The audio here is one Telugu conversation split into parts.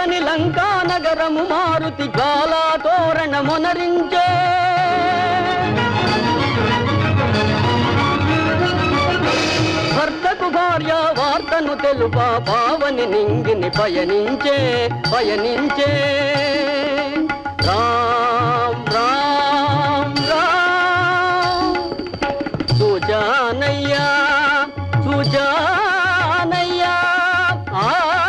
మారని లంకా నగరము మారుతి జ్వాలా తోరణ మొనరించే భర్తకు భార్య వార్తను తెలుప పావని నింగిని పయనించే పయనించే రామ్ రామ్ రామ్ సుజానయ్యా సుజానయ్యా ఆ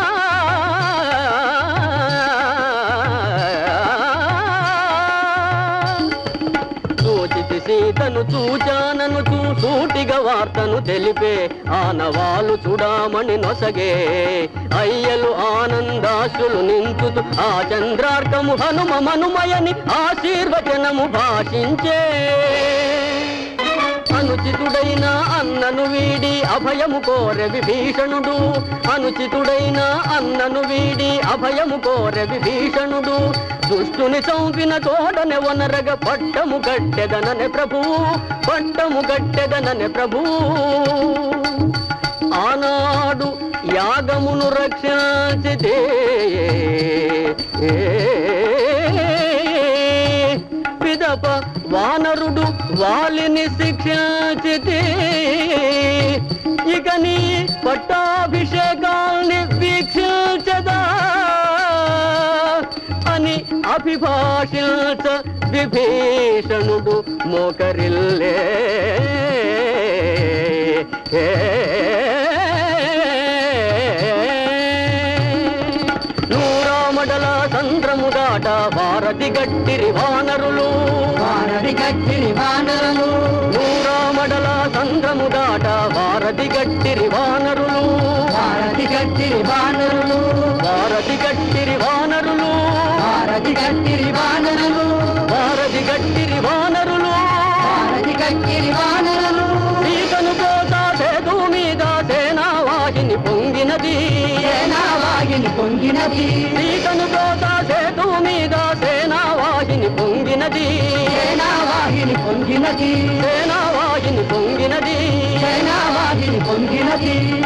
సూచితి సీతను చూచానను చూసూటిగా వార్తను తెలిపే ఆనవాలు చూడామణి నొసగే అయ్యలు ఆనందాశులు నించుతూ ఆ చంద్రార్కము హనుమ మనుమయని ఆశీర్వచనము భాషించే అనుచితుడైన అన్నను వీడి అభయము కోరె విభీషణుడు అనుచితుడైన అన్నను వీడి అభయము కోరె విభీషణుడు దుష్టుని చంపిన తోడనె వనరగ పట్టము గట్టెదననే ప్రభువు పట్టము గట్టెదననే ప్రభువు ఆనాడు యాగమును రక్షించితే పిదప వానరుడు వాలిని శిక్షించితే ఇక నీ పట్టాభిషేకాల్ని వీక్షించదా అని అభిభాషించ విభీషణుడు మోకరిల్లే నూరామడల సంద్రము దాట భారతి గట్టిరి వానరులు వానరి గట్టిని వానరులు నూరామడల సంద్రము దాట భారతి గట్టిరి వానరులు భారతి గట్టిని వానరులు భారతి గట్టిరి వానరులు భారతి గట్టిని వానరులు భారతి గట్టిరి వానరులు భారతి గట్టిని వానరులు సీతను కోతా సేతు మీద సేనా వాహిని పొంగినది సేనావాగిని పొంగినది సీతను కోతా సేతు మీద సేనా వాహిని పొంగినది సేనావాగిని పొంగినది సేనా వాహిని పొంగినది సేనావాగిని పొంగినది